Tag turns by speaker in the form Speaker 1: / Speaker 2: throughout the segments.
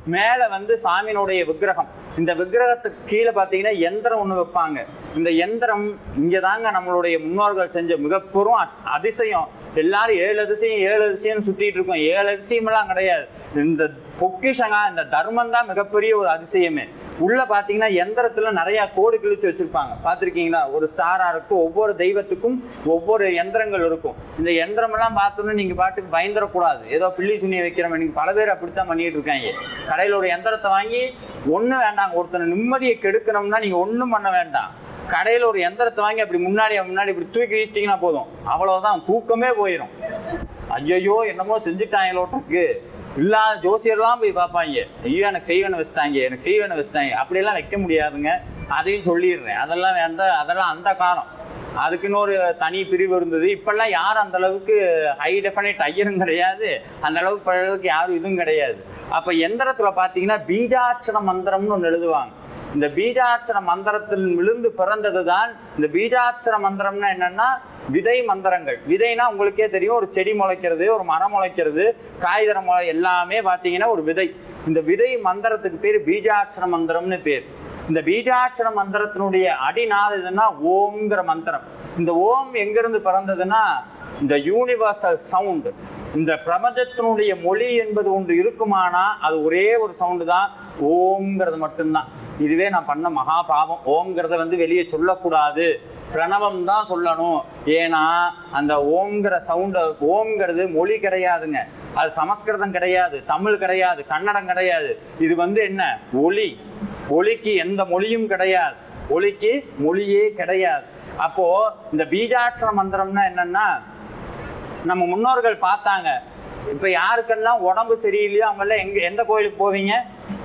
Speaker 1: மேலே வந்து சாமியினுடைய விக்கிரகம் இந்த விக்கிரகத்துக்கு கீழே பார்த்தீங்கன்னா எந்திரம் ஒன்று வைப்பாங்க இந்த எந்திரம் இங்கே தாங்க நம்மளுடைய முன்னோர்கள் செஞ்ச மிகப்பெரும் அ- அதிசயம் எல்லாரும் ஏழு அதிசயம் ஏழு அதிசயம் சுத்திட்டு இருக்கோம் ஏழு அதிசயமெல்லாம் கிடையாது இந்த பொக்கிஷங்க இந்த தர்மம் தான் மிகப்பெரிய ஒரு அதிசயமே உள்ள பாத்தீங்கன்னா எந்திரத்துல நிறைய கோடு கிழிச்சு வச்சிருப்பாங்க பார்த்திருக்கீங்களா ஒரு ஸ்டாரா இருக்கும் ஒவ்வொரு தெய்வத்துக்கும் ஒவ்வொரு எந்திரங்கள் இருக்கும் இந்த எந்திரம் எல்லாம் பார்த்தோன்னு நீங்க பாட்டுக்கு பயந்துடக்கூடாது ஏதோ பில்லி சுனியை வைக்கிறோம் நீங்க பல பேர் அப்படித்தான் பண்ணிட்டு இருக்காங்க கடையில ஒரு எந்திரத்தை வாங்கி ஒண்ணு வேண்டாம் ஒருத்தனை நிம்மதியை கெடுக்கணும்னா நீங்க ஒண்ணும் பண்ண வேண்டாம் கடையில் ஒரு எந்திரத்தை வாங்கி அப்படி முன்னாடி முன்னாடி இப்படி தூக்கி வீசிட்டீங்கன்னா போதும் அவ்வளவுதான் தூக்கமே போயிடும் ஐயோ என்னமோ செஞ்சுட்டாங்களோட்டிருக்கு இல்லாத ஜோசியர்லாம் போய் பார்ப்பாங்க ஐயோ எனக்கு செய்வேன்னு வச்சுட்டாங்க எனக்கு செய்வேன்னு வச்சுட்டாங்க அப்படியெல்லாம் வைக்க முடியாதுங்க அதையும் சொல்லிடுறேன் அதெல்லாம் வேண்டாம் அதெல்லாம் அந்த காலம் அதுக்குன்னு ஒரு தனி பிரிவு இருந்தது இப்பெல்லாம் யாரும் அந்த அளவுக்கு ஹை டெஃபனைட் ஐயரும் கிடையாது அந்த அளவுக்கு பழைய அளவுக்கு யாரும் இதுவும் கிடையாது அப்போ எந்திரத்துல பார்த்தீங்கன்னா பீஜாட்சர மந்திரம்னு ஒன்று எழுதுவாங்க இந்த பீஜாட்சர மந்திரத்தில் விழுந்து பிறந்தது தான் இந்த பீஜாட்சர மந்திரம்னா என்னன்னா விதை மந்திரங்கள் விதைனா உங்களுக்கே தெரியும் ஒரு செடி முளைக்கிறது ஒரு மரம் முளைக்கிறது காய்கறி முளை எல்லாமே பார்த்தீங்கன்னா ஒரு விதை இந்த விதை மந்திரத்துக்கு பேர் பீஜாட்சர மந்திரம்னு பேர் இந்த பீஜாட்சர மந்திரத்தினுடைய அடிநாள் எதுன்னா ஓம்ங்கிற மந்திரம் இந்த ஓம் எங்கிருந்து பிறந்ததுன்னா இந்த யூனிவர்சல் சவுண்ட் இந்த பிரபஞ்சத்தினுடைய மொழி என்பது ஒன்று இருக்குமானா அது ஒரே ஒரு சவுண்டு தான் ஓம்ங்கிறது மட்டும்தான் இதுவே நான் பண்ண மகா பாவம் ஓம்ங்கிறத வந்து வெளியே சொல்லக்கூடாது பிரணவம் தான் சொல்லணும் ஏன்னா அந்த ஓம்ங்கிற சவுண்ட ஓம்ங்கிறது மொழி கிடையாதுங்க அது சமஸ்கிருதம் கிடையாது தமிழ் கிடையாது கன்னடம் கிடையாது இது வந்து என்ன ஒலி ஒலிக்கு எந்த மொழியும் கிடையாது ஒலிக்கு மொழியே கிடையாது அப்போ இந்த பீஜாட்சர மந்திரம்னா என்னன்னா நம்ம முன்னோர்கள் பார்த்தாங்க இப்ப யாருக்கெல்லாம் உடம்பு சரியில்லையோ அவங்கெல்லாம் எங்க எந்த கோயிலுக்கு போவீங்க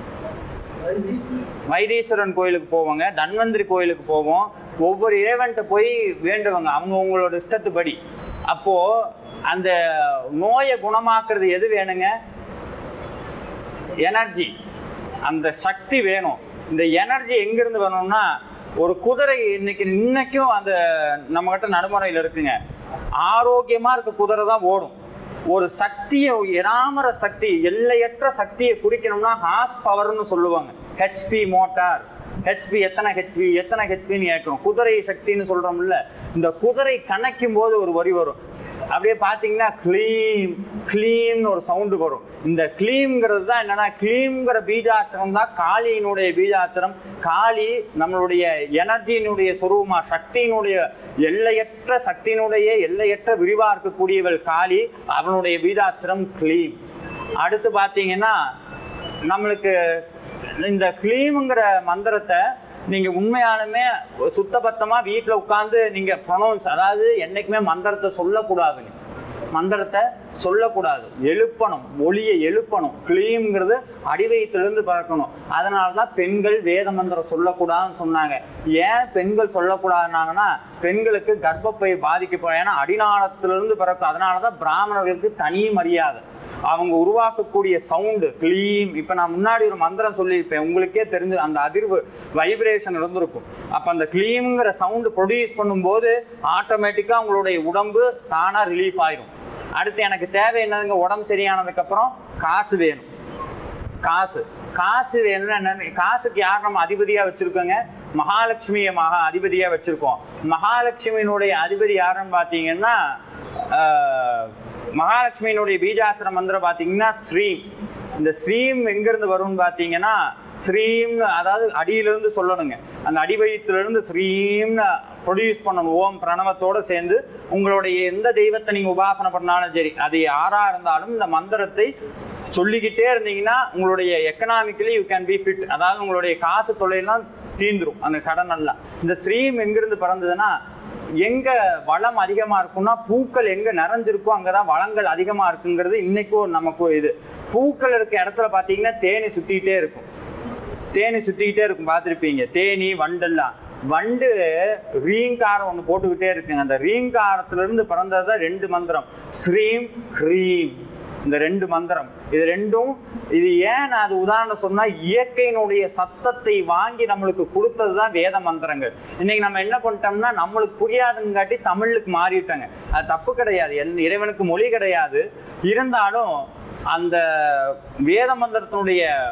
Speaker 1: வைத்தீஸ்வரன் கோயிலுக்கு போவோங்க தன்வந்திரி கோயிலுக்கு போவோம் ஒவ்வொரு இறைவன்ட்ட போய் வேண்டுவாங்க அவங்க உங்களோட இஷ்டத்துப்படி அப்போ அந்த நோயை குணமாக்குறது எது வேணுங்க எனர்ஜி அந்த சக்தி வேணும் இந்த எனர்ஜி எங்கிருந்து வரணும்னா ஒரு குதிரை இன்னைக்கு இன்னைக்கும் அந்த நம்மகிட்ட நடைமுறையில் இருக்குங்க ஆரோக்கியமா இருக்க குதிரை தான் ஓடும் ஒரு சக்தியை இராமர சக்தி எல்லையற்ற சக்தியை குறிக்கணும்னா ஹார்ஸ் பவர்னு சொல்லுவாங்க ஹெச்பி மோட்டார் ஹெச்பி எத்தனை ஹெச்பி எத்தனை ஹெச்பின்னு கேட்குறோம் குதிரை சக்தின்னு சொல்றோம்ல இந்த குதிரை கணக்கும் போது ஒரு வரி வரும் அப்படியே பார்த்தீங்கன்னா க்ளீம் க்ளீம்னு ஒரு சவுண்டு வரும் இந்த க்ளீம்ங்கிறது தான் என்னன்னா க்ளீம்ங்கிற பீஜாட்சரம் தான் காளியினுடைய பீஜாட்சரம் காளி நம்மளுடைய எனர்ஜியினுடைய சொரூபமா சக்தியினுடைய எல்லையற்ற சக்தியினுடைய எல்லையற்ற விரிவா இருக்கக்கூடியவள் காளி அவனுடைய பீஜாட்சரம் க்ளீம் அடுத்து பார்த்தீங்கன்னா நம்மளுக்கு இந்த க்ளீமுங்கிற மந்திரத்தை நீங்க உண்மையாலுமே சுத்தபத்தமா வீட்டில் உட்காந்து நீங்க ப்ரொனவுன்ஸ் அதாவது என்னைக்குமே மந்திரத்தை சொல்லக்கூடாதுங்க மந்திரத்தை சொல்லக்கூடாது எழுப்பணும் ஒளியை எழுப்பணும் கிளீம்ங்கிறது அடிவயத்திலிருந்து பறக்கணும் அதனால தான் பெண்கள் வேத மந்திரம் சொல்லக்கூடாதுன்னு சொன்னாங்க ஏன் பெண்கள் சொல்லக்கூடாதுனாங்கன்னா பெண்களுக்கு கர்ப்பப்பை பாதிக்கப்படும் ஏன்னா அடிநாளத்திலிருந்து பிறக்கும் அதனால தான் பிராமணர்களுக்கு தனி மரியாதை அவங்க உருவாக்கக்கூடிய சவுண்டு க்ளீம் இப்போ நான் முன்னாடி ஒரு மந்திரம் சொல்லியிருப்பேன் உங்களுக்கே தெரிஞ்சு அந்த அதிர்வு வைப்ரேஷன் இருந்திருக்கும் அப்போ அந்த க்ளீம்ங்கிற சவுண்டு ப்ரொடியூஸ் பண்ணும்போது ஆட்டோமேட்டிக்காக உங்களுடைய உடம்பு தானாக ரிலீஃப் ஆயிடும் அடுத்து எனக்கு தேவை என்னதுங்க உடம்பு சரியானதுக்கப்புறம் காசு வேணும் காசு காசு வேணும்னா என்னன்னு காசுக்கு யார் நம்ம அதிபதியா வச்சிருக்கோங்க மகாலட்சுமியை மகா அதிபதியா வச்சிருக்கோம் மகாலட்சுமியினுடைய அதிபதி யாருன்னு பார்த்தீங்கன்னா ஆஹ், மகாலட்சுமியினுடைய பீஜாட்சர மந்திரம் பார்த்தீங்கன்னா ஸ்ரீம் இந்த ஸ்ரீம் எங்கிருந்து வரும்னு பார்த்தீங்கன்னா ஸ்ரீம்னு அதாவது அடியிலிருந்து சொல்லணுங்க அந்த அடிவயத்திலிருந்து ஸ்ரீம்னு ப்ரொடியூஸ் பண்ணணும் ஓம் பிரணவத்தோட சேர்ந்து உங்களுடைய எந்த தெய்வத்தை நீங்கள் உபாசனை பண்ணாலும் சரி அது யாரா இருந்தாலும் இந்த மந்திரத்தை சொல்லிக்கிட்டே இருந்தீங்கன்னா உங்களுடைய economically you can be fit அதாவது உங்களுடைய காசு தொல்லையெல்லாம் தீந்துரும் அந்த கடன் எல்லாம் இந்த ஸ்ரீம் எங்கிருந்து பிறந்ததுன்னா எங்க வளம் அதிகமா இருக்கும்னா பூக்கள் எங்க நிறைஞ்சிருக்கோ அங்கதான் வளங்கள் அதிகமா இருக்குங்கிறது இன்னைக்கும் நமக்கு இது பூக்கள் இருக்க இடத்துல பாத்தீங்கன்னா தேனி சுத்திக்கிட்டே இருக்கும் தேனி சுத்திக்கிட்டே இருக்கும் பார்த்துருப்பீங்க தேனி வண்டெல்லாம் வண்டு ரீங்காரம் ஒன்று போட்டுக்கிட்டே இருக்குங்க அந்த ரீங்காரத்துல இருந்து பிறந்தது தான் ரெண்டு மந்திரம் ஸ்ரீம் ஹ்ரீம் இந்த ரெண்டு மந்திரம் இது ரெண்டும் இது ஏன் நான் அது உதாரணம் சொன்னா இயற்கையினுடைய சத்தத்தை வாங்கி நம்மளுக்கு கொடுத்தது தான் வேத மந்திரங்கள் இன்னைக்கு நம்ம என்ன பண்ணிட்டோம்னா நம்மளுக்கு புரியாதுங்காட்டி தமிழுக்கு மாறிட்டாங்க அது தப்பு கிடையாது என் இறைவனுக்கு மொழி கிடையாது இருந்தாலும் அந்த வேத மந்திரத்தினுடைய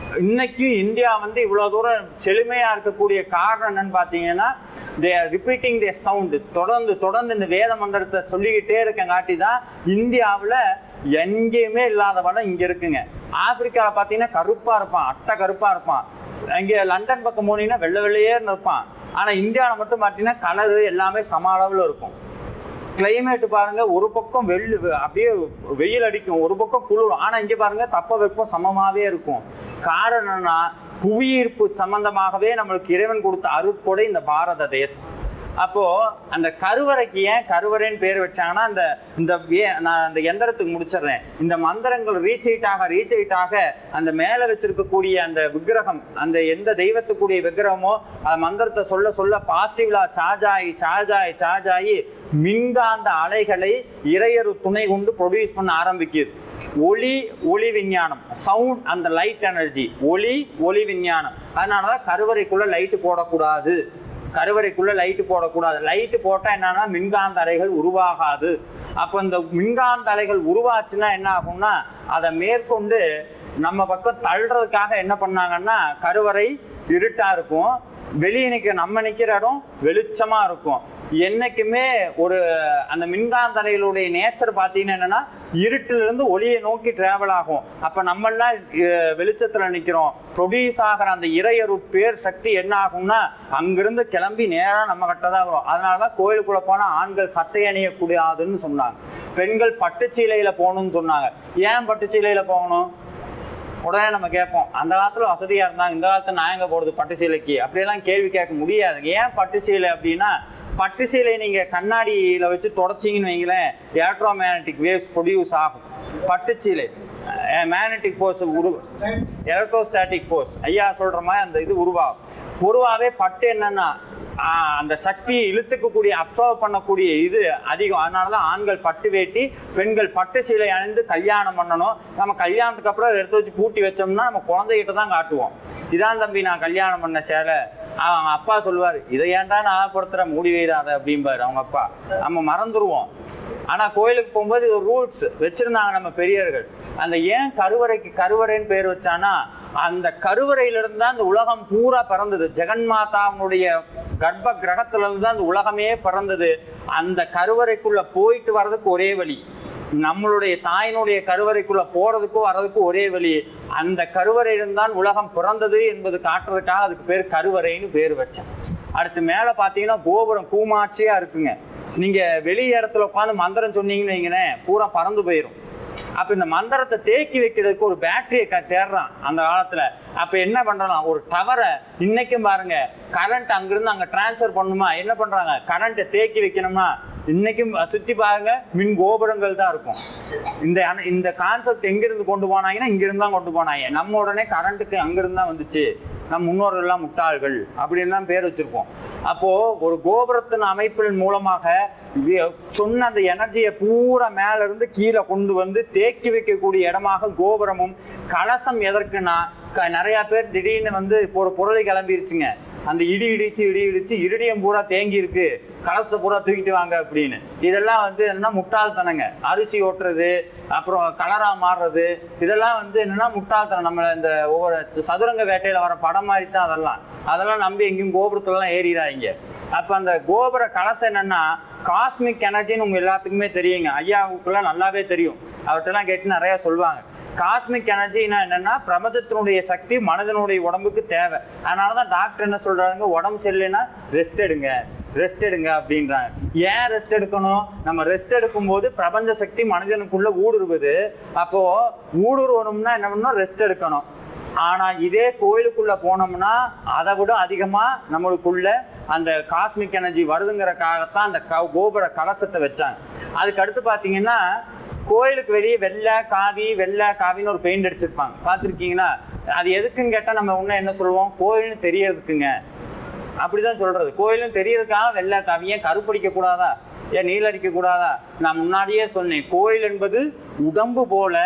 Speaker 1: இன்னைக்கும் இந்தியா வந்து இவ்வளோ தூரம் செழுமையாக இருக்கக்கூடிய காரணம் என்னன்னு பார்த்தீங்கன்னா they are repeating the sound தொடர்ந்து தொடர்ந்து இந்த வேத மந்திரத்தை சொல்லிக்கிட்டே இருக்கங்காட்டி தான் இந்தியாவில் எங்கேயுமே இல்லாத வளம் இங்கே இருக்குங்க ஆப்பிரிக்காவில் பார்த்தீங்கன்னா கருப்பாக இருப்பான் அட்டை கருப்பாக இருப்பான் இங்கே லண்டன் பக்கம் போனீங்கன்னா வெள்ளை வெள்ளையேன்னு இருப்பான் ஆனால் இந்தியாவில் மட்டும் பார்த்தீங்கன்னா கலரு எல்லாமே சம அளவில் இருக்கும் கிளைமேட் பாருங்க ஒரு பக்கம் வெள்ளு அப்படியே வெயில் அடிக்கும் ஒரு பக்கம் குளிரும் ஆனா இங்க பாருங்க தப்ப வெப்பம் சமமாவே இருக்கும் காரணம் என்னன்னா புவியீர்ப்பு சம்பந்தமாகவே நம்மளுக்கு இறைவன் கொடுத்த அருட்கொடை இந்த பாரத தேசம் அப்போ அந்த கருவறைக்கு ஏன் கருவறைன்னு பேர் வச்சாங்கன்னா அந்த இந்த வே- நான் அந்த எந்திரத்துக்கு முடிச்சிடுறேன் இந்த மந்திரங்கள் ரீச் ஆக ரீச் ஆக அந்த மேலே வச்சிருக்கக்கூடிய அந்த விக்கிரகம் அந்த எந்த தெய்வத்துக்குரிய விக்கிரகமோ அந்த மந்திரத்தை சொல்ல சொல்ல பாசிட்டிவ்லா சார்ஜ் ஆகி சார்ஜ் ஆகி சார்ஜ் ஆகி மின்காந்த அலைகளை இறையரு துணை கொண்டு ப்ரொடியூஸ் பண்ண ஆரம்பிக்குது ஒளி ஒளி விஞ்ஞானம் சவுண்ட் அந்த லைட் எனர்ஜி ஒளி ஒளி விஞ்ஞானம் அதனால தான் கருவறைக்குள்ள லைட்டு போடக்கூடாது கருவறைக்குள்ள லைட்டு போடக்கூடாது லைட்டு போட்டால் என்னன்னா மின்காந்த அலைகள் உருவாகாது அப்போ இந்த மின்காந்த அலைகள் உருவாச்சுன்னா என்ன ஆகும்னா அதை மேற்கொண்டு நம்ம பக்கம் தள்ளுறதுக்காக என்ன பண்ணாங்கன்னா கருவறை இருட்டா இருக்கும் வெளியே நிற்க நம்ம நிற்கிற இடம் வெளிச்சமா இருக்கும் என்னைக்குமே ஒரு அந்த மின்காந்த அலைகளுடைய நேச்சர் பார்த்தீங்கன்னா என்னன்னா இருட்டிலிருந்து ஒளியை நோக்கி டிராவல் ஆகும் அப்போ நம்மெல்லாம் அஹ், வெளிச்சத்துல நிற்கிறோம் ப்ரொடியூஸ் ஆகிற அந்த இறையரு பேர் சக்தி என்ன ஆகும்னா அங்கிருந்து கிளம்பி நேராக நம்ம கிட்ட தான் வரும் அதனால தான் கோயிலுக்குள்ள போனால் ஆண்கள் சட்டை அணியக்கூடாதுன்னு சொன்னாங்க பெண்கள் பட்டுச்சீலையில போகணும்னு சொன்னாங்க ஏன் பட்டுச்சீலையில போகணும் உடனே நம்ம கேட்போம் அந்த காலத்துல வசதியா இருந்தாங்க இந்த காலத்துல நான் எங்க போறது பட்டு சீலைக்கு அப்படியெல்லாம் கேள்வி கேட்க முடியாது ஏன் பட்டு சீலை அப்படின்னா பட்டு சீலை நீங்க கண்ணாடியில வச்சு தொடச்சிங்கன்னு வைங்களேன் எலக்ட்ரோ மேக்னட்டிக் வேவ்ஸ் ப்ரொடியூஸ் ஆகும் பட்டு சீலை மேக்னட்டிக் ஃபோர்ஸ் உரு எலக்ட்ரோஸ்டாட்டிக் ஃபோர்ஸ் ஐயா சொல்ற மாதிரி அந்த இது உருவாகும் பொதுவாகவே பட்டு என்னன்னா ஆஹ், அந்த சக்தியை இழுத்துக்கக்கூடிய அப்சர்வ் பண்ணக்கூடிய இது அதிகம் அதனால தான் ஆண்கள் பட்டு வேட்டி பெண்கள் பட்டு சீலை அணிந்து கல்யாணம் பண்ணணும் நம்ம கல்யாணத்துக்கு அப்புறம் அதை எடுத்து வச்சு பூட்டி வச்சோம்னா நம்ம குழந்தைகிட்ட தான் காட்டுவோம் இதான் தம்பி நான் கல்யாணம் பண்ண சேலை அவங்க அப்பா சொல்லுவார் இதை ஏன்டா நான் பொறுத்துற மூடி வைடாத அப்படிம்பாரு அவங்க அப்பா நம்ம மறந்துடுவோம் ஆனால் கோயிலுக்கு போகும்போது இது ரூல்ஸ் வச்சிருந்தாங்க நம்ம பெரியவர்கள் அந்த ஏன் கருவறைக்கு கருவறைன்னு பேர் வச்சானா அந்த கருவறையிலிருந்து தான் இந்த உலகம் பூரா பிறந்தது ஜெகன்மாதாவினுடைய கர்ப்ப கிரகத்திலிருந்து தான் இந்த உலகமே பிறந்தது அந்த கருவறைக்குள்ள போயிட்டு வர்றதுக்கு ஒரே வழி நம்மளுடைய தாயினுடைய கருவறைக்குள்ள போறதுக்கும் வர்றதுக்கும் ஒரே வழி அந்த கருவறையிலிருந்து தான் உலகம் பிறந்தது என்பது காட்டுறதுக்காக அதுக்கு பேர் கருவறைன்னு பேர் வச்சேன் அடுத்து மேலே பார்த்தீங்கன்னா கோபுரம் கூமாட்சியா இருக்குங்க நீங்க வெளி இடத்துல உட்காந்து மந்திரம் சொன்னீங்கன்னு வைங்களேன் பூரா பறந்து போயிடும் அப்ப இந்த மந்திரத்தை தேக்கி வைக்கிறதுக்கு ஒரு பேட்டரியை க தேடுறான் அந்த காலத்துல அப்ப என்ன பண்றான் ஒரு டவரை இன்னைக்கும் பாருங்க கரண்ட் அங்கிருந்து அங்க டிரான்ஸ்ஃபர் பண்ணுமா என்ன பண்றாங்க கரண்ட்டை தேக்கி வைக்கணுமா இன்னைக்கும் சுத்தி பாருங்க மின் கோபுரங்கள் தான் இருக்கும் இந்த ஆனா இந்த கான்செப்ட் எங்கிருந்து கொண்டு போனாங்கன்னா இங்கிருந்து தான் கொண்டு போனாங்க நம்ம உடனே கரண்ட்டுக்கு அங்கிருந்து தான் வந்துச்சு நம் முன்னோர்கள் எல்லாம் முட்டாள்கள் அப்படின்னு தான் பேர் வச்சிருக்கோம் அப்போ ஒரு கோபுரத்தின் அமைப்பின் மூலமாக வி- சொன்ன அந்த எனர்ஜியை பூரா மேல இருந்து கீழே கொண்டு வந்து தேக்கி வைக்கக்கூடிய இடமாக கோபுரமும் கலசம் எதற்குன்னா க- நிறைய பேர் திடீர்னு வந்து இப்போ ஒரு பொருளை கிளம்பிருச்சுங்க அந்த இடி இடிச்சு இடி இடிச்சு இருடியம் பூரா தேங்கி இருக்கு கலசத்தை பூரா தூக்கிட்டு வாங்க அப்படின்னு இதெல்லாம் வந்து என்னன்னா முட்டாள்தனங்க அரிசி ஓட்டுறது அப்புறம் கலரா மாறுறது இதெல்லாம் வந்து என்னன்னா முட்டாள்தனம் நம்ம இந்த ஒவ்வொரு சதுரங்க வேட்டையில வர படம் மாதிரி தான் அதெல்லாம் அதெல்லாம் நம்பி எங்கேயும் கோபுரத்துலலாம் ஏறிடாதீங்க அப்ப அந்த கோபுர கலசம் என்னன்னா காஸ்மிக் எனர்ஜின்னு உங்க எல்லாத்துக்குமே தெரியுங்க ஐயாவுக்குலாம் நல்லாவே தெரியும் அவர்கிட்டலாம் கேட்டு நிறைய சொல்லுவாங்க காஸ்மிக் எனர்ஜினா என்னன்னா பிரபஞ்சத்தினுடைய சக்தி மனிதனுடைய உடம்புக்கு தேவை அதனால தான் டாக்டர் என்ன சொல்றாங்க உடம்பு சரியில்லைன்னா ரெஸ்ட் எடுங்க ரெஸ்ட் எடுங்க அப்படின்றாங்க ஏன் ரெஸ்ட் எடுக்கணும் நம்ம ரெஸ்ட் எடுக்கும்போது பிரபஞ்ச சக்தி மனிதனுக்குள்ள ஊடுருவுது அப்போ ஊடுருவணும்னா என்ன பண்ணணும் ரெஸ்ட் எடுக்கணும் ஆனா இதே கோயிலுக்குள்ள போனோம்னா அதை விட அதிகமா நம்மளுக்குள்ள அந்த காஸ்மிக் எனர்ஜி வருதுங்கிறக்காகத்தான் அந்த க- கோபுர கலசத்தை வச்சாங்க அதுக்கு அடுத்து பாத்தீங்கன்னா கோயிலுக்கு வெளியே வெள்ளை காவி வெள்ளை காவின்னு ஒரு பெயிண்ட் அடிச்சிருப்பாங்க பார்த்துருக்கீங்களா அது எதுக்குன்னு கேட்டால் நம்ம இன்னும் என்ன சொல்லுவோம் கோயில்னு தெரியறதுக்குங்க அப்படிதான் சொல்றது கோயிலும் தெரியறதுக்காக வெள்ளை காவி ஏன் கருப்படிக்க கூடாதா ஏன் நீல் அடிக்க கூடாதா நான் முன்னாடியே சொன்னேன் கோயில் என்பது உடம்பு போல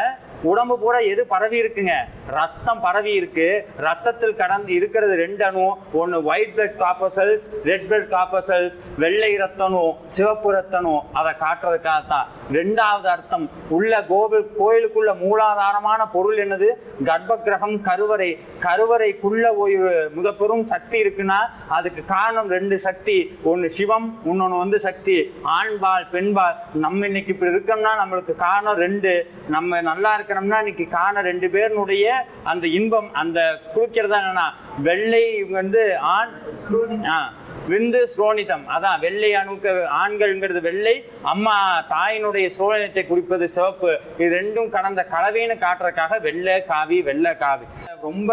Speaker 1: உடம்பு பூரா எது பரவி இருக்குங்க ரத்தம் பரவி இருக்கு ரத்தத்தில் கடந்து இருக்கிறது ரெண்டு அணு ஒன்று white blood copper cells red blood copper cells வெள்ளை ரத்தனு சிவப்பு ரத்தனு அதை காட்டுறதுக்காக தான் ரெண்டாவது அர்த்தம் உள்ள கோவில் கோயிலுக்குள்ள மூலாதாரமான பொருள் என்னது கர்ப்ப கிரகம் கருவறை கருவறைக்குள்ள ஒரு மிக பெரும் சக்தி இருக்குன்னா அதுக்கு காரணம் ரெண்டு சக்தி ஒன்று சிவம் இன்னொன்று வந்து சக்தி ஆண்பால் பெண்பால் நம்ம இன்னைக்கு இப்படி இருக்கோம்னா நம்மளுக்கு காரணம் ரெண்டு நம்ம நல்லா இருக்கிறோம்னா இன்னைக்கு காரணம் ரெண்டு பேருனுடைய அந்த இன்பம் அந்த குளிக்கிறது என்னன்னா வெள்ளை வந்து ஆண் ஆ விந்து ஸ்ரோனிதம் அதான் வெள்ளை அணுக்க ஆண்கள்ங்கிறது வெள்ளை அம்மா தாயினுடைய ஸ்ரோனிதத்தை குறிப்பது சிவப்பு இது ரெண்டும் கடந்த கலவைன்னு காட்டுறதுக்காக வெள்ளை காவி வெள்ளை காவி ரொம்ப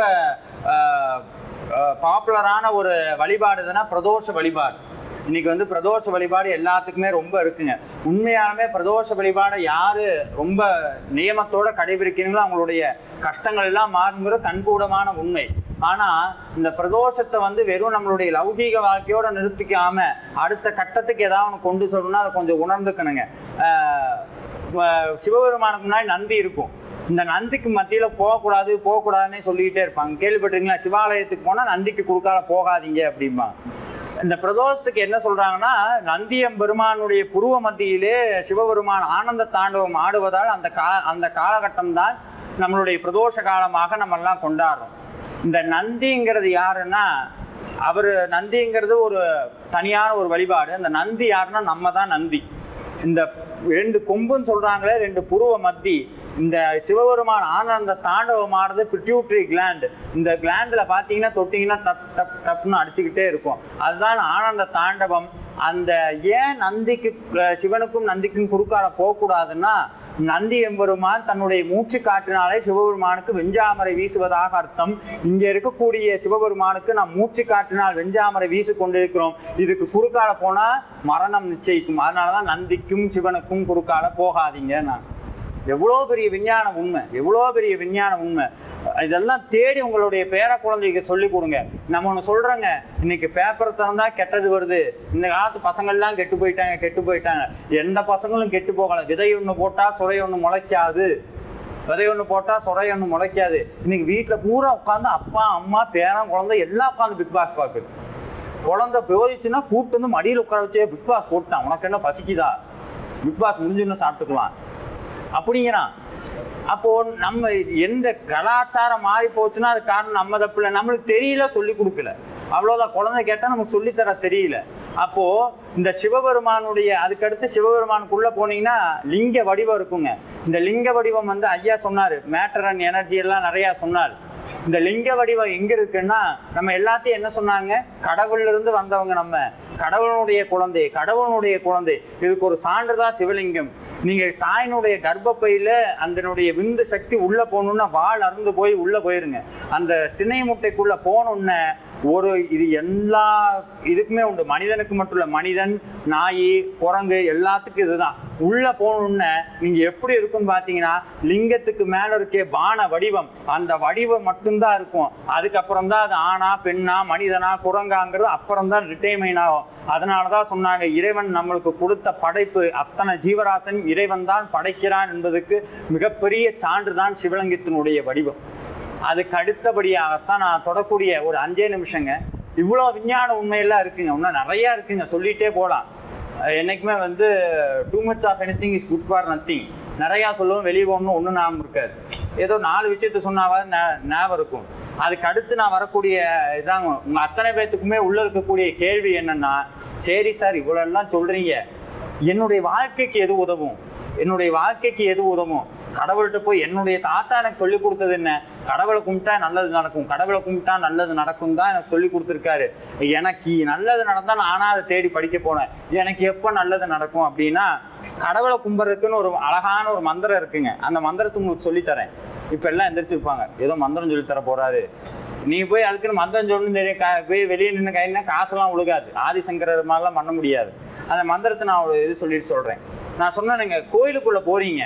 Speaker 1: பாப்புலரான ஒரு வழிபாடு எதுனா பிரதோஷ வழிபாடு இன்னைக்கு வந்து பிரதோஷ வழிபாடு எல்லாத்துக்குமே ரொம்ப இருக்குங்க உண்மையாலுமே பிரதோஷ வழிபாடை யாரு ரொம்ப நியமத்தோட கடைபிடிக்கிறீங்களோ அவங்களுடைய கஷ்டங்கள் எல்லாம் மாறுங்கிற கண்கூடமான உண்மை ஆனா இந்த பிரதோஷத்தை வந்து வெறும் நம்மளுடைய லௌகீக வாழ்க்கையோட நிறுத்திக்காம அடுத்த கட்டத்துக்கு ஏதாவது ஒன்று கொண்டு சொல்லணும்னா அதை கொஞ்சம் உணர்ந்துக்கணுங்க ஆஹ் ஆஹ் சிவபெருமானுக்கு முன்னாடி நந்தி இருக்கும் இந்த நந்திக்கு மத்தியில போகக்கூடாது போகக்கூடாதுன்னே சொல்லிக்கிட்டே இருப்பாங்க கேள்விப்பட்டிருக்கீங்களா சிவாலயத்துக்கு போனா நந்திக்கு குறுக்கால போகாதீங்க அப்படிம்பாங்க இந்த பிரதோஷத்துக்கு என்ன சொல்றாங்கன்னா நந்தியம் பெருமானுடைய புருவ மத்தியிலே சிவபெருமான் ஆனந்த தாண்டவம் ஆடுவதால் அந்த கா அந்த காலகட்டம் தான் நம்மளுடைய பிரதோஷ காலமாக நம்ம எல்லாம் கொண்டாடுறோம் இந்த நந்திங்கிறது யாருன்னா அவர் நந்திங்கிறது ஒரு தனியான ஒரு வழிபாடு அந்த நந்தி யாருன்னா நம்ம தான் நந்தி இந்த ரெண்டு கொம்புன்னு சொல்றாங்களே ரெண்டு புருவ மத்தி இந்த சிவபெருமான் ஆனந்த தாண்டவம் ஆடுறது பிட்யூட்ரி கிளாண்ட் இந்த கிளாண்டில் பார்த்தீங்கன்னா தொட்டிங்கன்னா டப் டப் டப்னு அடிச்சுக்கிட்டே இருக்கும் அதுதான் ஆனந்த தாண்டவம் அந்த ஏன் நந்திக்கு அஹ், சிவனுக்கும் நந்திக்கும் குறுக்கால போகக்கூடாதுன்னா நந்தி எம்பெருமான் தன்னுடைய மூச்சு காற்றினாலே சிவபெருமானுக்கு வெஞ்சாமரை வீசுவதாக அர்த்தம் இங்க இருக்கக்கூடிய சிவபெருமானுக்கு நாம் மூச்சு காற்றினால் வெஞ்சாமரை வீசி கொண்டிருக்கிறோம் இதுக்கு குறுக்கால போனா மரணம் நிச்சயிக்கும் அதனாலதான் நந்திக்கும் சிவனுக்கும் குறுக்கால போகாதீங்க நான் எவ்வளோ பெரிய விஞ்ஞான உண்மை எவ்வளோ பெரிய விஞ்ஞான உண்மை இதெல்லாம் தேடி உங்களுடைய பேர குழந்தைக்கு சொல்லி கொடுங்க நம்ம ஒன்று சொல்கிறோங்க இன்னைக்கு பேப்பர் திறந்தா கெட்டது வருது இந்த காலத்து பசங்கள்லாம் கெட்டு போயிட்டாங்க கெட்டு போயிட்டாங்க எந்த பசங்களும் கெட்டு போகல விதை ஒன்று போட்டால் சுரை ஒன்று முளைக்காது விதை ஒன்று போட்டால் சுரை ஒன்று முளைக்காது இன்னைக்கு வீட்டில் பூரா உட்காந்து அப்பா அம்மா பேரன் குழந்தை எல்லாம் உட்காந்து பிக் பாஸ் பார்க்குது குழந்தை போயிடுச்சுன்னா கூப்பிட்டு வந்து மடியில் உட்கார வச்சே பிக் பாஸ் போட்டான் உனக்கு என்ன பசிக்குதா பிக் பாஸ் முடிஞ்சுன்னு சாப்பிட்டுக்கலாம் அப்படிங்கிறான் அப்போ நம்ம எந்த கலாச்சாரம் மாறி போச்சுன்னா அது காரணம் நம்ம தப்பு இல்லை நம்மளுக்கு தெரியல சொல்லி கொடுக்கல அவ்வளோதான் குழந்தை கேட்டால் நமக்கு சொல்லித்தர தெரியல அப்போ இந்த சிவபெருமானுடைய அதுக்கடுத்து சிவபெருமானுக்குள்ள போனீங்கன்னா லிங்க வடிவம் இருக்குங்க இந்த லிங்க வடிவம் வந்து ஐயா சொன்னாரு மேட்டர் அண்ட் எனர்ஜி எல்லாம் நிறையா சொன்னார் இந்த லிங்க வடிவம் எங்க இருக்குன்னா நம்ம எல்லாத்தையும் என்ன சொன்னாங்க கடவுள்ல இருந்து வந்தவங்க நம்ம கடவுளுடைய குழந்தை கடவுளுடைய குழந்தை இதுக்கு ஒரு சான்றுதான் சிவலிங்கம் நீங்க தாயினுடைய கர்ப்பப்பையில அதனுடைய விந்து சக்தி உள்ள போகணும்னா வால் அறுந்து போய் உள்ள போயிருங்க அந்த சினை முட்டைக்குள்ள போனோன்னே ஒரு இது எல்லா இதுக்குமே உண்டு மனிதனுக்கு மட்டும் இல்ல மனிதன் நாய் குரங்கு எல்லாத்துக்கும் இதுதான் உள்ள போகணுன்னு நீங்க எப்படி இருக்கும்னு பாத்தீங்கன்னா லிங்கத்துக்கு மேல இருக்கே பான வடிவம் அந்த வடிவம் மட்டும்தான் இருக்கும் அதுக்கப்புறம் தான் அது ஆணா பெண்ணா மனிதனா குரங்காங்கிறது அப்புறம் தான் ரிட்டைர்மெண்ட் ஆகும் அதனாலதான் சொன்னாங்க இறைவன் நம்மளுக்கு கொடுத்த படைப்பு அத்தனை ஜீவராசன் இறைவன் தான் படைக்கிறான் என்பதுக்கு மிகப்பெரிய சான்று தான் சிவலிங்கத்தினுடைய வடிவம் அதுக்கு அடுத்தபடியாகத்தான் நான் தொடக்கூடிய ஒரு அஞ்சே நிமிஷங்க இவ்வளோ விஞ்ஞான உண்மையெல்லாம் இருக்குங்க இன்னும் நிறையா இருக்குங்க சொல்லிட்டே போகலாம் என்னைக்குமே வந்து too much of anything is good for nothing நிறையா சொல்லுவோம் வெளியே ஒன்றும் ஒன்றும் ஞாபகம் இருக்காது ஏதோ நாலு விஷயத்த சொன்னாவது ஞா- ஞாபகம் இருக்கும் அதுக்கு அடுத்து நான் வரக்கூடிய இதாங்க உங்கள் அத்தனை பேர்த்துக்குமே உள்ளே இருக்கக்கூடிய கேள்வி என்னன்னா சரி சார் இவ்வளோ எல்லாம் சொல்கிறீங்க என்னுடைய வாழ்க்கைக்கு எது உதவும் என்னுடைய வாழ்க்கைக்கு எது உதவும் கடவுள்கிட்ட போய் என்னுடைய தாத்தா எனக்கு சொல்லி கொடுத்தது என்ன கடவுளை கும்பிட்டா நல்லது நடக்கும் கடவுளை கும்பிட்டா நல்லது நடக்கும் தான் எனக்கு சொல்லி கொடுத்துருக்காரு எனக்கு நல்லது நடந்தா நானா அதை தேடி படிக்க போனேன் எனக்கு எப்போ நல்லது நடக்கும் அப்படின்னா கடவுளை கும்பிட்றதுக்குன்னு ஒரு அழகான ஒரு மந்திரம் இருக்குங்க அந்த மந்திரத்தை உங்களுக்கு சொல்லித்தரேன் இப்போ எல்லாம் எந்திரிச்சிருப்பாங்க ஏதோ மந்திரம் சொல்லி தர போறாரு நீ போய் அதுக்குன்னு மந்திரம் சொல்லணும் தெரியும் கா- போய் வெளியே நின்று கையினா காசெல்லாம் ஒழுகாது ஆதிசங்கரர் மாதிரிலாம் பண்ண முடியாது அந்த மந்திரத்தை நான் ஒரு இது சொல்லிட்டு சொல்றேன் நான் சொன்னேனுங்க கோயிலுக்குள்ள போறீங்க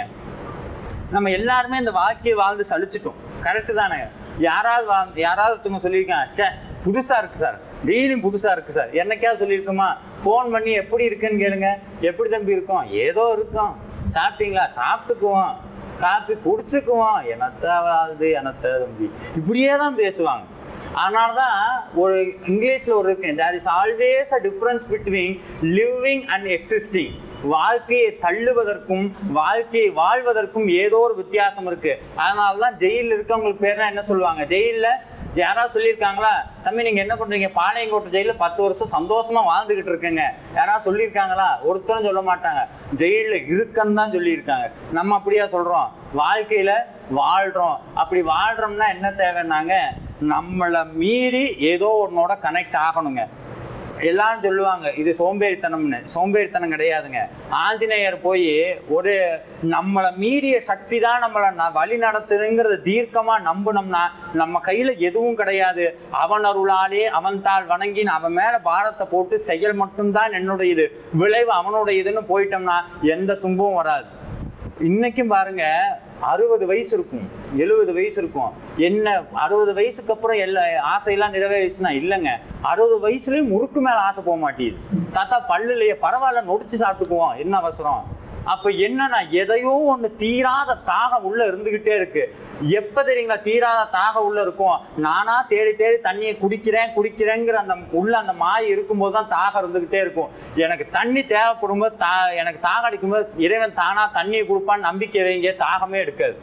Speaker 1: நம்ம எல்லாருமே இந்த வாழ்க்கையை வாழ்ந்து சலிச்சிட்டோம் கரெக்டு தானே யாராவது வாழ்ந்து யாராவது ஒருத்தவங்க சொல்லியிருக்காங்க சே புதுசா இருக்கு சார் டெய்லியும் புதுசா இருக்கு சார் என்னைக்காவது சொல்லியிருக்குமா ஃபோன் பண்ணி எப்படி இருக்குன்னு கேளுங்க எப்படி தம்பி இருக்கும் ஏதோ இருக்கும் சாப்பிட்டீங்களா சாப்பிட்டுக்குவோம் காப்பி குடிச்சுக்குவோம் என்னத்த அது என்னத்த தம்பி இப்படியே தான் பேசுவாங்க அதனால தான் ஒரு இங்கிலீஷில் ஒரு இருக்கு there is always a difference between living and existing வாழ்க்கையை தள்ளுவதற்கும் வாழ்க்கையை வாழ்வதற்கும் ஏதோ ஒரு வித்தியாசம் இருக்கு அதனால தான் ஜெயிலில் இருக்கவங்களுக்கு பேர்னா என்ன சொல்லுவாங்க ஜெயிலில் யாராவது சொல்லியிருக்காங்களா தம்பி நீங்க என்ன பண்றீங்க பாளையங்கோட்டை ஜெயிலில் பத்து வருஷம் சந்தோஷமா வாழ்ந்துகிட்டு இருக்கேங்க யாராவது சொல்லியிருக்காங்களா ஒருத்தரும் சொல்ல மாட்டாங்க ஜெயிலில் இருக்கன்னு தான் சொல்லியிருக்காங்க நம்ம அப்படியா சொல்றோம் வாழ்க்கையில வாழ்றோம் அப்படி வாழ்றோம்னா என்ன தேவைன்னாங்க நம்மளை மீறி ஏதோ ஒன்னோட கனெக்ட் ஆகணுங்க எல்லாரும் சொல்லுவாங்க இது சோம்பேறித்தனம்னு சோம்பேறித்தனம் கிடையாதுங்க ஆஞ்சநேயர் போய் ஒரு நம்மளை மீறிய சக்தி தான் நம்மளை ந- வழி நடத்துதுங்கிறத தீர்க்கமா நம்பினோம்னா நம்ம கையில எதுவும் கிடையாது அவன் அருளாலே அவன் தாள் வணங்கின்னு அவன் மேல பாரத்தை போட்டு செயல் மட்டும்தான் என்னுடையது விளைவு அவனுடையதுன்னு போயிட்டோம்னா எந்த துன்பமும் வராது இன்னைக்கும் பாருங்க அறுபது வயசு இருக்கும் எழுபது வயசு இருக்கும் என்ன அறுபது வயசுக்கு அப்புறம் எல்லா ஆசையெல்லாம் நிறைவேறிச்சுன்னா இல்லைங்க அறுபது வயசுலயும் முறுக்கு மேல ஆசை போக மாட்டேங்குது தாத்தா பல்லுலையே பரவாயில்ல நொடிச்சு சாப்பிட்டுக்குவோம் என்ன அவசரம் அப்ப என்னன்னா எதையோ ஒண்ணு தீராத தாகம் உள்ள இருந்துகிட்டே இருக்கு எப்ப தெரியுங்களா தீராத தாகம் உள்ள இருக்கும் நானா தேடி தேடி தண்ணியை குடிக்கிறேன் குடிக்கிறேங்கிற அந்த உள்ள அந்த மாய் இருக்கும்போது தான் தாகம் இருந்துகிட்டே இருக்கும் எனக்கு தண்ணி தேவைப்படும் போது தா எனக்கு தாகம் அடிக்கும்போது இறைவன் தானா தண்ணியை கொடுப்பான்னு நம்பிக்கை வைங்க தாகமே எடுக்காது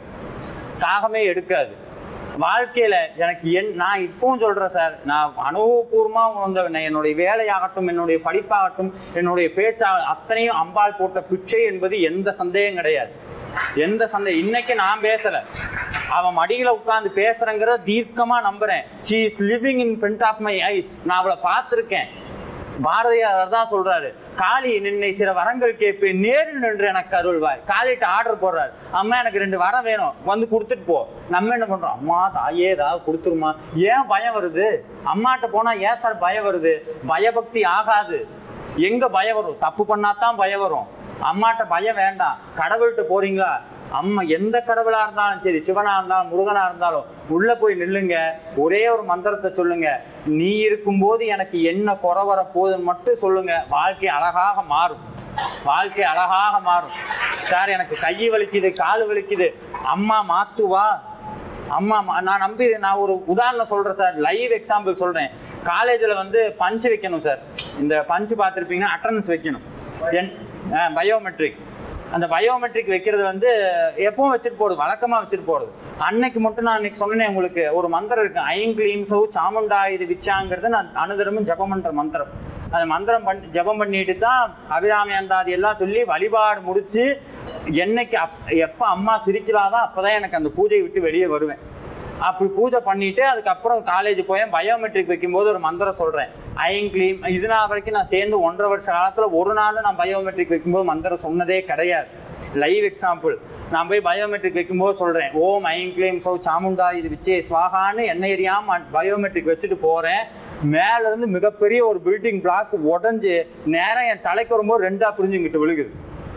Speaker 1: தாகமே எடுக்காது வாழ்க்கையில எனக்கு என் நான் இப்பவும் சொல்றேன் சார் நான் அனுபவபூர்வமா உணர்ந்த நான் என்னுடைய வேலையாகட்டும் என்னுடைய படிப்பாகட்டும் என்னுடைய பேச்சா அத்தனையும் அம்பாள் போட்ட பிச்சை என்பது எந்த சந்தேகம் கிடையாது எந்த சந்தேகம் இன்னைக்கு நான் பேசல அவன் மடியில உட்கார்ந்து பேசுறேங்கிறத தீர்க்கமா நம்புறேன் she is living in front of my eyes நான் அவளை பார்த்துருக்கேன் பாரதியார் தான் சொல்றாரு காளி நின்னை சில வரங்கள் கேட்பேன் நேரில் நின்று எனக்கு அருள்வாய் காளிட்ட ஆர்டர் போடுறாரு அம்மா எனக்கு ரெண்டு வரம் வேணும் வந்து கொடுத்துட்டு போ நம்ம என்ன பண்றோம் அம்மா தாயே ஏதாவது கொடுத்துருமா ஏன் பயம் வருது அம்மாட்ட போனா ஏன் சார் பயம் வருது பயபக்தி ஆகாது எங்க பயம் வரும் தப்பு பண்ணாதான் பயம் வரும் அம்மாட்ட பயம் வேண்டாம் கடவுள்கிட்ட போறீங்களா அம்மா எந்த கடவுளா இருந்தாலும் சரி சிவனா இருந்தாலும் முருகனா இருந்தாலும் உள்ள போய் நில்லுங்க ஒரே ஒரு மந்திரத்தை சொல்லுங்க நீ இருக்கும்போது எனக்கு என்ன குறை வர போகுதுன்னு மட்டும் சொல்லுங்க வாழ்க்கை அழகாக மாறும் வாழ்க்கை அழகாக மாறும் சார் எனக்கு கை வலிக்குது கால் வலிக்குது அம்மா மாத்துவா அம்மா மா- நான் நம்பி நான் ஒரு உதாரணம் சொல்றேன் சார் லைவ் எக்ஸாம்பிள் சொல்றேன் காலேஜில் வந்து பஞ்சு வைக்கணும் சார் இந்த பஞ்சு பார்த்துருப்பீங்கன்னா அட்டண்டன்ஸ் வைக்கணும் என் பயோமெட்ரிக் அந்த பயோமெட்ரிக் வைக்கிறது வந்து எப்பவும் வச்சுட்டு போடுது வழக்கமாக வச்சுட்டு போடுது அன்னைக்கு மட்டும் நான் அன்னைக்கு சொன்னேன் உங்களுக்கு ஒரு மந்திரம் இருக்கு ஐம் க்ளீம் சௌ சாமுண்டா இது விச்சாங்கிறது நான் அனுதினமும் ஜபம் பண்ற மந்திரம் அந்த மந்திரம் பண்ணி ஜபம் பண்ணிட்டு தான் அபிராமி அந்தாதி எல்லாம் சொல்லி வழிபாடு முடிச்சு என்னைக்கு அப் எப்போ அம்மா சிரிக்கலாதான் அப்பதான் எனக்கு அந்த பூஜையை விட்டு வெளியே வருவேன் அப்படி பூஜை பண்ணிட்டு அதுக்கப்புறம் காலேஜ் போய் பயோமெட்ரிக் வைக்கும்போது ஒரு மந்திரம் சொல்றேன் ஐம் க்ளீம் இது நாள் வரைக்கும் நான் சேர்ந்து ஒன்றரை வருஷ காலத்துல ஒரு நாள் நான் பயோமெட்ரிக் வைக்கும்போது மந்திரம் சொன்னதே கிடையாது லைவ் எக்ஸாம்பிள் நான் போய் பயோமெட்ரிக் வைக்கும்போது சொல்றேன் ஓம் ஐம் க்ளீம் சௌ சாமுண்டா இது விச்சே ஸ்வாகான்னு என்ன எரியாம பயோமெட்ரிக் வச்சுட்டு போறேன் மேல இருந்து மிகப்பெரிய ஒரு பில்டிங் பிளாக் உடஞ்சு நேரம் என் தலைக்கு வரும்போது ரெண்டா பிரிஞ்சுங்கிட்டு விழுகுது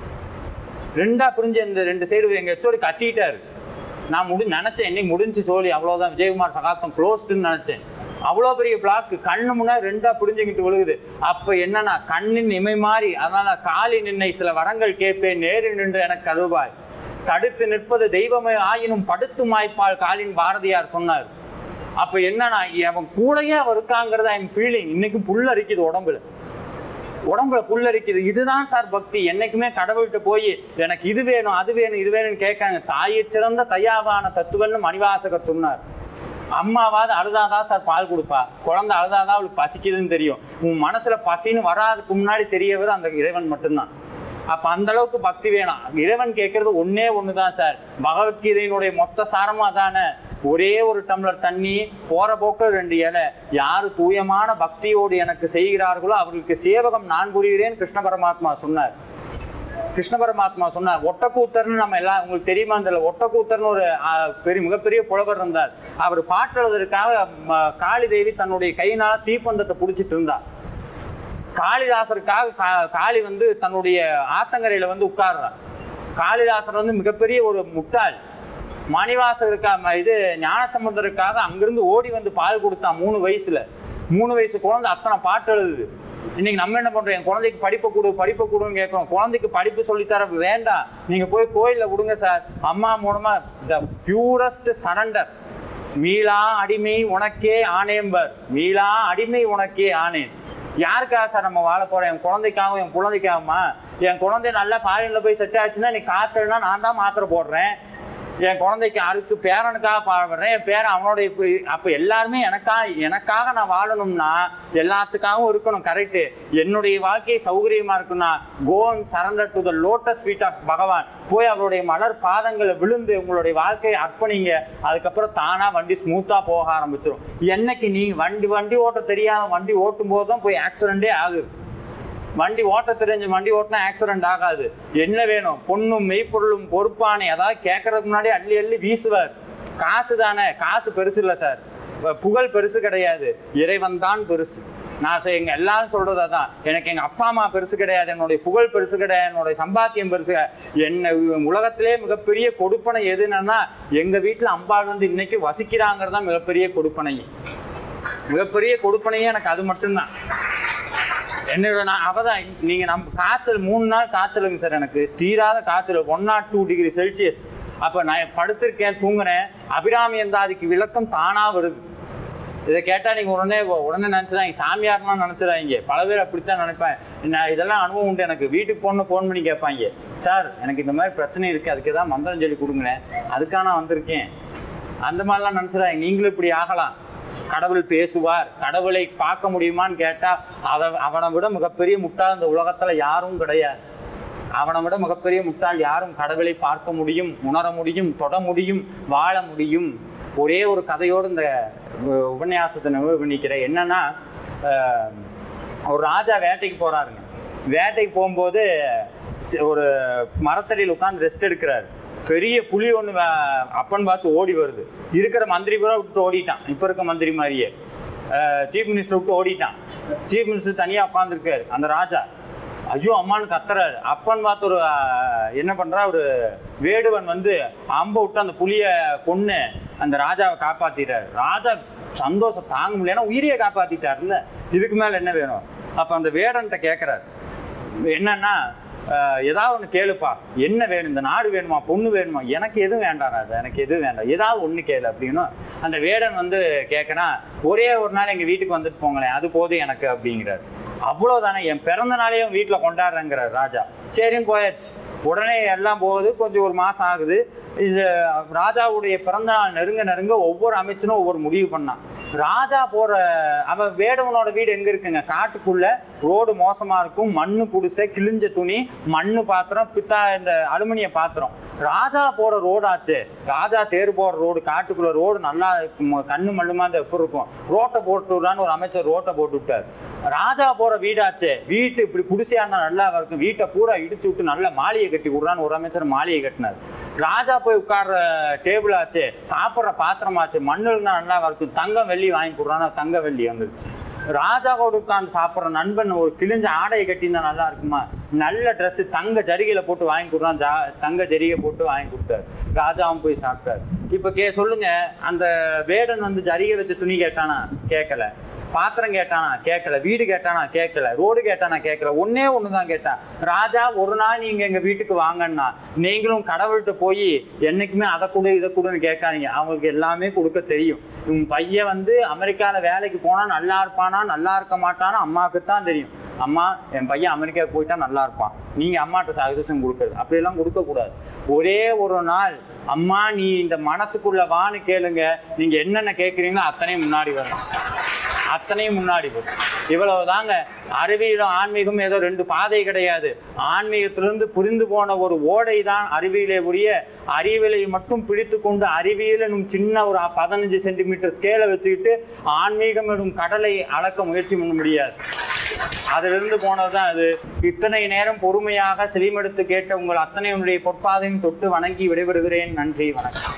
Speaker 1: ரெண்டா பிரிஞ்சு இந்த ரெண்டு சைடு எங்க ஹெச்ஓடி கட்டிட்டாரு நான் முடி நினைச்சேன் இன்னைக்கு முடிஞ்சு சோழி அவ்வளவுதான் விஜயகுமார் சகாப்தம் க்ளோஸ்டுன்னு நினைச்சேன் அவ்வளோ பெரிய பிளாக் கண்ணு முன்னாடி ரெண்டா புரிஞ்சுக்கிட்டு விழுகுது அப்ப என்னன்னா கண்ணின் இமை மாறி அதனால காலி நின்னை சில வரங்கள் கேட்பேன் நேரு நின்று எனக்கு கருவாய் தடுத்து நிற்பது தெய்வமே ஆயினும் படுத்து மாய்ப்பால் காலின் பாரதியார் சொன்னார் அப்ப என்னன்னா அவன் கூடயே அவன் இருக்காங்கிறது ஐம் ஃபீலிங் இன்னைக்கும் புல் அரிக்குது உடம்புல உடம்புல புல்லரிக்குது இதுதான் சார் பக்தி என்னைக்குமே கடவுள்கிட்ட போய் எனக்கு இது வேணும் அது வேணும் இது வேணும்னு கேட்காங்க தாயை சிறந்த தையாவான தத்துவன்னு மணிவாசகர் சொன்னார் அம்மாவாவது அழுதாதான் சார் பால் கொடுப்பா குழந்தை அழுதாதான் அவளுக்கு பசிக்குதுன்னு தெரியும் உன் மனசுல பசின்னு வராதுக்கு முன்னாடி தெரியவர் அந்த இறைவன் மட்டும்தான் அப்ப அந்த அளவுக்கு பக்தி வேணும் இறைவன் கேட்கறது ஒண்ணே ஒண்ணுதான் சார் பகவத்கீதையினுடைய மொத்த சாரமா தானே ஒரே ஒரு டம்ளர் தண்ணி போற போக்கில் ரெண்டு இலை யாரு தூயமான பக்தியோடு எனக்கு செய்கிறார்களோ அவர்களுக்கு சேவகம் நான் புரிகிறேன் கிருஷ்ண பரமாத்மா சொன்னார் கிருஷ்ண பரமாத்மா சொன்னார் ஒட்டக்கூத்தர்னு நம்ம எல்லாம் உங்களுக்கு தெரியுமா இந்த ஒட்டக்கூத்தர்னு ஒரு ஆ, பெரிய மிகப்பெரிய புலவர் இருந்தார் அவர் பாட்டு எழுதுறதுக்காக ம, காளி தேவி தன்னுடைய கையினால தீப்பந்தத்தை பிடிச்சிட்டு இருந்தார் காளிதாசருக்காக கா- காளி வந்து தன்னுடைய ஆத்தங்கரையில வந்து உட்கார்றார் காளிதாசர் வந்து மிகப்பெரிய ஒரு முட்டாள் மணிவாசகருக்கா இது ஞானசம்பந்தருக்காக அங்கிருந்து ஓடி வந்து பால் கொடுத்தான் மூணு வயசுல மூணு வயசு குழந்தை அத்தனை பாட்டு எழுதுது இன்னைக்கு நம்ம என்ன பண்றோம் என் குழந்தைக்கு படிப்பு கொடு படிப்பு கொடுன்னு கேட்கறோம் குழந்தைக்கு படிப்பு சொல்லித்தர வேண்டாம் நீங்க போய் கோயில்ல விடுங்க சார் அம்மா மூலமா த பியூரஸ்ட் சரண்டர் மீளா அடிமை உனக்கே ஆனேம்பர் மீளா அடிமை உனக்கே ஆனேன் யாருக்காக சார் நம்ம வாழ போறோம் என் குழந்தைக்காகவும் என் குழந்தைக்காகுமா என் குழந்தை நல்லா ஃபாரின்ல போய் செட் ஆச்சுன்னா நீ காய்ச்சல்னா நான் தான் மாத்திரை போடுறேன் என் குழந்தைக்கு அதுக்கு பேரனுக்காக பாடுறேன் என் பேரன் அவனோட இப்போ அப்போ எல்லாருமே எனக்காக எனக்காக நான் வாழணும்னா எல்லாத்துக்காகவும் இருக்கணும் கரெக்டு என்னுடைய வாழ்க்கை சௌகரியமா இருக்குன்னா go and surrender to the lotus feet of பகவான் போய் அவருடைய மலர் பாதங்களை விழுந்து உங்களுடைய வாழ்க்கையை அர்ப்பணிங்க அதுக்கப்புறம் தானா வண்டி ஸ்மூத்தா போக ஆரம்பிச்சிடும் என்னைக்கு நீ வண்டி வண்டி ஓட்ட தெரியாத வண்டி ஓட்டும் போது தான் போய் ஆக்சிடென்ட்டே ஆகுது வண்டி ஓட்ட தெரிஞ்ச வண்டி ஓட்டினா ஆக்சிடென்ட் ஆகாது என்ன வேணும் பொண்ணும் மெய்ப்பொருளும் பொறுப்பானே அதாவது கேட்கறதுக்கு முன்னாடி அள்ளி அள்ளி வீசுவார் காசு தானே காசு பெருசு இல்லை சார் ப- புகழ் பெருசு கிடையாது இறைவன் தான் பெருசு நான் சொ- எங்க எல்லாரும் சொல்றது அதான் எனக்கு எங்க அப்பா அம்மா பெருசு கிடையாது என்னுடைய புகழ் பெருசு கிடையாது என்னுடைய சம்பாத்தியம் பெருசு கிடையாது. என்ன உ- உலகத்திலே மிகப்பெரிய கொடுப்பனை எதுன்னா எங்க வீட்டுல அம்பாள் வந்து இன்னைக்கு வசிக்கிறாங்கிறது தான் மிகப்பெரிய கொடுப்பனை மிகப்பெரிய கொடுப்பனையே எனக்கு அது மட்டும்தான் என்னோட நான் அவதான் நீங்க நம்ம காய்ச்சல் மூணு நாள் காய்ச்சலுங்க சார் எனக்கு தீராத காய்ச்சல் one naught two degree Celsius அப்ப நான் படுத்திருக்கேன் தூங்குறேன் அபிராமி எந்தாதிக்கு விளக்கம் தானா வருது இதை கேட்டா நீங்க உடனே உடனே நினைச்சிடாங்க சாமியார்னா நினைச்சிடாங்க பல பேர் அப்படித்தான் நினைப்பேன் நான் இதெல்லாம் அனுபவம் உண்டு எனக்கு வீட்டுக்கு போன ஃபோன் பண்ணி கேட்பாங்க சார் எனக்கு இந்த மாதிரி பிரச்சனை இருக்கு அதுக்கு ஏதாவது மந்திரம் சொல்லி கொடுங்களேன் அதுக்காக நான் வந்திருக்கேன் அந்த மாதிரிலாம் நினைச்சிடாங்க நீங்களும் இப்படி ஆகலாம் கடவுள் பேசுவார் கடவுளை பார்க்க முடியுமான்னு கேட்டா அதை அவனை விட மிகப்பெரிய முட்டாள் இந்த உலகத்துல யாரும் கிடையாது அவனை விட மிகப்பெரிய முட்டாள் யாரும் கடவுளை பார்க்க முடியும் உணர முடியும் தொட முடியும் வாழ முடியும் ஒரே ஒரு கதையோடு இந்த உ- உபன்யாசத்தை நிரூபிக்கிறேன் என்னன்னா அஹ், ஒரு ராஜா வேட்டைக்கு போறாருங்க வேட்டைக்கு போகும்போது சி- ஒரு மரத்தடியில் உட்காந்து ரெஸ்ட் எடுக்கிறாரு பெரிய புலி ஒன்று அப்பன்னு பார்த்து ஓடி வருது இருக்கிற மந்திரி பூரா விட்டு ஓடிட்டான் இப்போ இருக்க மந்திரி மாதிரியே சீஃப் மினிஸ்டர் விட்டு ஓடிட்டான் சீஃப் மினிஸ்டர் தனியாக உட்காந்துருக்காரு அந்த ராஜா ஐயோ அம்மான்னு கத்துறாரு அப்பன் பார்த்து ஒரு அஹ், என்ன பண்றா ஒரு வேடுவன் வந்து அம்ப விட்டு அந்த புலிய கொன்னு அந்த ராஜாவை காப்பாத்திட்டாரு ராஜா சந்தோஷம் தாங்க முடியல ஏன்னா உயிரியை காப்பாத்திட்டாருல்ல இதுக்கு மேல என்ன வேணும் அப்ப அந்த வேடன்ட்ட கேக்குறாரு என்னன்னா அஹ், ஏதாவது ஒன்று கேளுப்பா என்ன வேணும் இந்த நாடு வேணுமா பொண்ணு வேணுமா எனக்கு எதுவும் வேண்டாம் ராஜா எனக்கு எதுவும் வேண்டாம் ஏதாவது ஒன்று கேளு அப்படின்னு அந்த வேடன் வந்து கேட்கறான் ஒரே ஒரு நாள் எங்கள் வீட்டுக்கு வந்துட்டு போங்களேன் அது போதும் எனக்கு அப்படிங்கிறாரு அவ்வளோதானே என் பிறந்த நாளையும் வீட்டில் கொண்டாடுறேங்கிறார் ராஜா சரின்னு போயாச்சு உடனே எல்லாம் போகுது கொஞ்சம் ஒரு மாதம் ஆகுது இது ராஜாவுடைய பிறந்த நாள் நெருங்க நெருங்க ஒவ்வொரு அமைச்சனும் ஒவ்வொரு முடிவு பண்ணான் ராஜா போற அவன் வேடவனோட வீடு எங்க இருக்குங்க காட்டுக்குள்ள ரோடு மோசமா இருக்கும் மண்ணு குடிசை கிழிஞ்ச துணி மண்ணு பாத்திரம் பித்தா இந்த அலுமினிய பாத்திரம் ராஜா போற ரோடாச்சு ராஜா தேர் போற ரோடு காட்டுக்குள்ள ரோடு நல்லா இருக்கும். கண்ணு மண்ணுமா இந்த எப்படி இருக்கும் ரோட்டை போட்டு விடுறான்னு ஒரு அமைச்சர் ரோட்டை போட்டு விட்டார் ராஜா போற வீடாச்சே வீட்டு இப்படி குடிசையா இருந்தா நல்லா இருக்கும் வீட்டை பூரா இடிச்சு விட்டு நல்ல மாளிகை கட்டி விடுறான்னு ஒரு அமைச்சர் மாளிகை கட்டினார் ராஜா போய் உட்கார்ற டேபிள் ஆச்சு சாப்பிட்ற பாத்திரமாச்சு மண்ணு இருந்தா நல்லா இருக்கும் தங்கம் வெள்ளி வாங்கி கொடுறான்னு தங்க வெள்ளி வந்துருச்சு ராஜாவோடு உட்கார்ந்து சாப்பிட்ற நண்பன் ஒரு கிழிஞ்ச ஆடையை கட்டியிருந்தா நல்லா இருக்குமா நல்ல Dress தங்க ஜரிகையில போட்டு வாங்கி கொடுறான் ஜா தங்க ஜரிகை போட்டு வாங்கி கொடுத்தாரு ராஜாவும் போய் சாப்பிட்டாரு இப்போ கே சொல்லுங்க அந்த வேடன் வந்து ஜரிகை வச்ச துணி கேட்டானா கேட்கல பாத்திரம் கேட்டானா கேட்கல வீடு கேட்டானா கேட்கல ரோடு கேட்டானா கேட்கல ஒன்னே ஒன்று தான் கேட்டான் ராஜா ஒரு நாள் நீங்க எங்க வீட்டுக்கு வாங்கன்னா நீங்களும் கடவுள்கிட்ட போய் என்னைக்குமே அதை கொடு இதை கொடுன்னு கேட்காதீங்க அவங்களுக்கு எல்லாமே கொடுக்க தெரியும் உன் பையன் வந்து அமெரிக்கால வேலைக்கு போனா நல்லா இருப்பானா நல்லா இருக்க மாட்டானா அம்மாவுக்கு தான் தெரியும் அம்மா என் பையன் அமெரிக்காவுக்கு போயிட்டா நல்லா இருப்பான் நீங்க அம்மாட்ட சஜஷன் கொடுக்கறது அப்படியெல்லாம் கொடுக்க கூடாது ஒரே ஒரு நாள் அம்மா நீ இந்த மனசுக்குள்ள வான்னு கேளுங்க நீங்க என்னென்ன கேட்குறீங்களோ அத்தனையும் முன்னாடி வரும் அத்தனையும் முன்னாடி வரும் இவ்வளவுதாங்க அறிவியலும் ஆன்மீகம் ஏதோ ரெண்டு பாதை கிடையாது ஆன்மீகத்திலிருந்து புரிந்து போன ஒரு ஓடை தான் அறிவியலே உரிய அறிவியலை மட்டும் பிடித்து கொண்டு அறிவியல் எனும் சின்ன ஒரு பதினஞ்சு சென்டிமீட்டர் ஸ்கேலை வச்சுக்கிட்டு ஆன்மீகம் எனும் கடலை அளக்க முயற்சி பண்ண முடியாது அதிலிருந்து போனதுதான் அது இத்தனை நேரம் பொறுமையாக செவிமடுத்து கேட்ட உங்கள் அத்தனையுடைய பொற்பாதையும் தொட்டு வணங்கி விடைபெறுகிறேன் நன்றி வணக்கம்